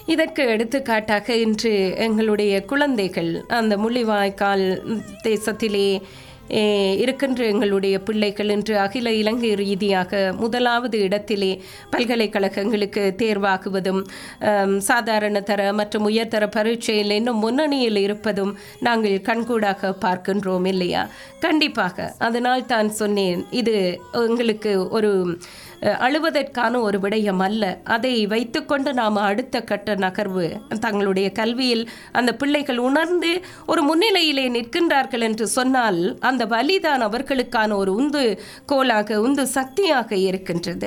இதற்கு எடுத்துக்காட்டாக இன்று எங்களுடைய குழந்தைகள் அந்த முள்ளிவாய்க்கால் தேசத்திலே ஏ, இருக்கின்ற எங்களுடைய பிள்ளைகள் இன்று அகில இலங்கை ரீதியாக முதலாவது இடத்திலே பல்கலைக்கழகங்களுக்கு தேர்வாகுவதும் ஆம், சாதாரண தர மற்றும் உயர்தர பரீட்சையில் இன்னும் முன்னணியில் இருப்பதும் நாங்கள் கண்கூடாக பார்க்கின்றோம் இல்லையா கண்டிப்பாக அதனால் தான் சொன்னேன் இது எங்களுக்கு ஒரு அஹ், அழுவதற்கான ஒரு விடயம் அல்ல அதை வைத்துக்கொண்டு நாம் அடுத்த கட்ட நகர்வு தங்களுடைய கல்வியில் அந்த பிள்ளைகள் உணர்ந்து ஒரு முன்னிலையிலே நிற்கின்றார்கள் என்று சொன்னால் அந்த வலிதான் அவர்களுக்கான ஒரு உந்து கோலாக உந்து சக்தியாக இருக்கின்றது